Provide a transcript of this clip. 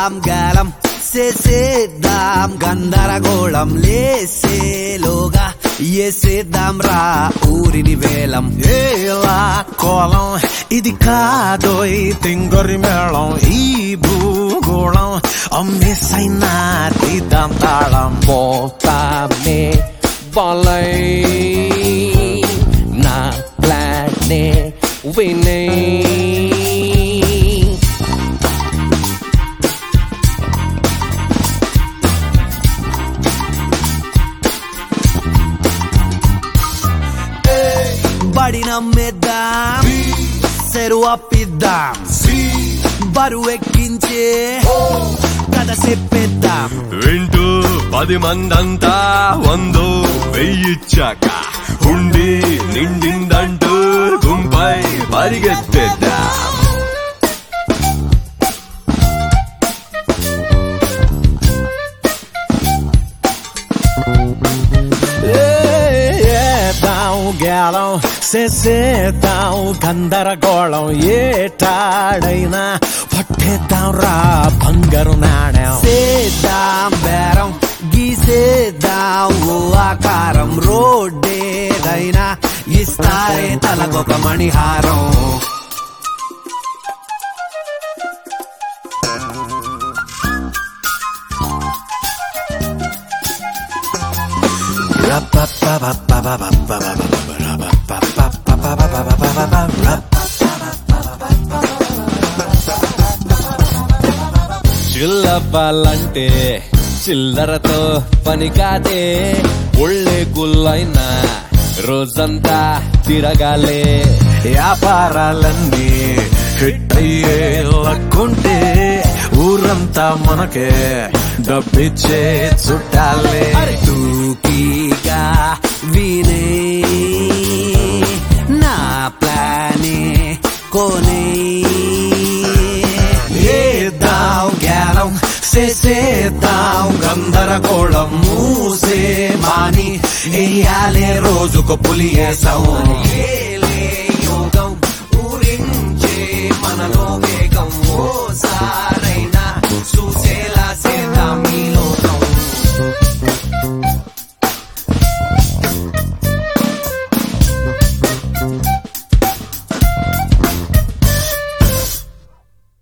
చేసేద్దాం గాలం చేసేద్దాం గందరగోళం లేసేలోగా వేసేద్దాం రా ఊరిని వేలం ఏలా కోలం ఇది కాదోయ్ తింగొరి మేళం ఈ భూగోళం అమ్మేసైనా తీద్దాం తాళం పోతామే బాలై నా ప్లానే వినయ్ బడి నమ్మేద్దాం చెరువు అప్పిద్దాం బరువు ఎక్కించే కథ చెప్పేద్దాం వింటూ పది మందంతా వందో వెయ్యిచ్చాక హుండి నిండిందంటూ గుంపై పరిగెత్తేద్దా ఏదాం గేలం చేసేద్దాం గందరగోళం ఏటాడైనా పట్టేద్దాం రా బంగారు నాణ్యం చేద్దాం బేరం గీసేద్దాం ఓ ఆకారం రోడ్డేదైనా ఇస్తారే తలకొక మణిహారం చిల్లవ్వాలంటే చిల్లరతో పని కాదే ఒళ్ళే గుల్లైనా రోజంతా తిరగాలే వ్యాపారాలన్నీ హిట్ అయ్యే లక్కుంటే ఊరంతా మనకే డబ్బిచ్చే చుట్టాలే తూకీగా వినే నా ప్లానే కొనే ఏదాం గేలం చేసేద్దాం గందరగోళం మూసే మాని వేయాలే రోజుకు పులియేసాం